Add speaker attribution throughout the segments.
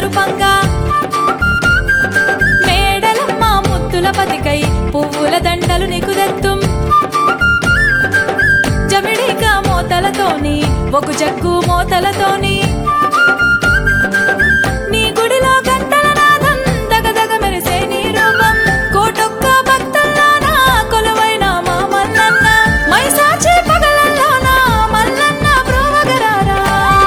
Speaker 1: జరుపంగా మేడలమ్మ ముద్దుల పతికై పువ్వుల దండలు నీకు దత్తుం జమిడిక మోతలతోని ఒక జగ్గు మోతలతోని నీ గుడిలో గంటల నాదం దగదగ మెరిసే నీ రూపం కోటొక్క భక్తుల్లోన కొలువైన మా మల్లన్న మైసాచి పగలల్లోన మల్లన్న బ్రోవగరారా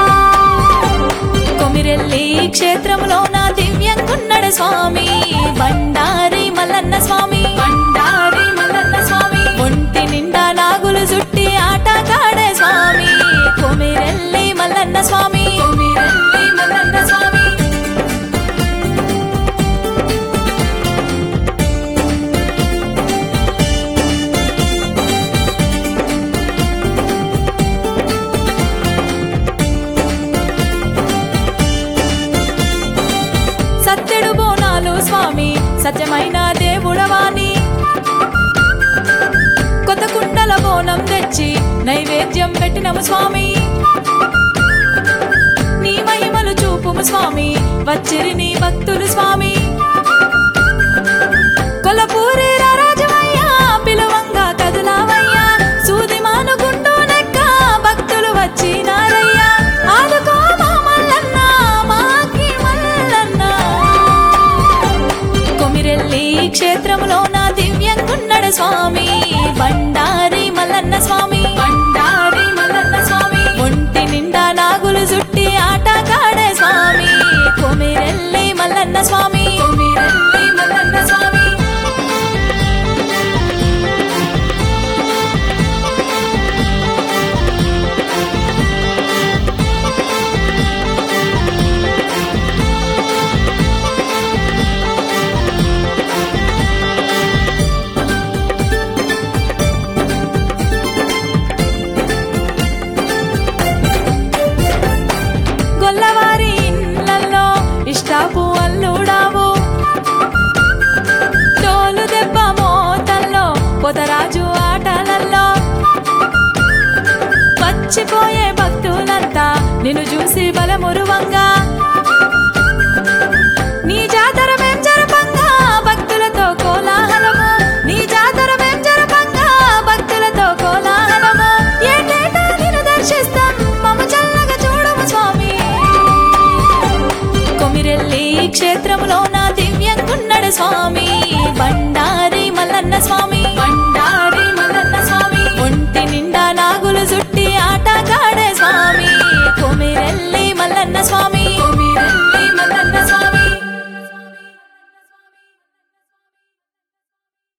Speaker 1: కొమిరెల్లి క్షేత్రంలోన దివ్యంగున్నడ స్వామి బండారి మల్లన్న స్వామి బండారి మల్లన్న స్వామి ఒంటి నిండా నాగులు జుట్టి ఆట కాడే స్వామి కొమిరెల్లి మల్లన్న స్వామి కొమిరెల్లి మల్లన్న స్వామి సత్యడు బోనాలు స్వామి సత్యమైన దేవుడవాణి కొత్త కుండల బోనం తెచ్చి నైవేద్యం పెట్టినము స్వామి నీ మహిమలు చూపుము స్వామి వచ్చిరి నీ భక్తులు స్వామి కొలపూరి రారాజమయ్యా పిలువంగా కదులావయ్యా సూది మానుకుంటూ నెక్క భక్తులు వచ్చినారయ్యా ఆదుకో మా మల్లన్న మాకి మల్లన్న కొమిరెల్లి క్షేత్రంలో నా దివ్యంగున్నడ స్వామి బండారి మల్లన్న స్వామి బండారి మల్లన్న స్వామి ఒంటి నిండా నాగులు జుట్టి ఆట కాడే స్వామి కొమిరెల్లి మల్లన్న స్వామి కొమిరెల్లి మల్లన్న స్వామి గొల్లవారి ఇళ్ళల్లో ఇష్టాపు అల్లుడావు తోలు దెబ్బ మోతల్లో పొదరాజు ఆటలల్లో వచ్చిపోయే భక్తులంతా నిన్ను చూసి బలమురువంగా నీ జాతర మేం జరపంగా భక్తులతో కోలాహలము నీ జాతర మేం జరపంగా భక్తులతో కోలాహలము ఏటేటా నిన్ను దర్శిస్తాం మమ చల్లగా చూడము స్వామి కొమిరెల్లి క్షేత్రంలో నా దివ్యంగున్నడ స్వామి బండారి మల్లన్న స్వామి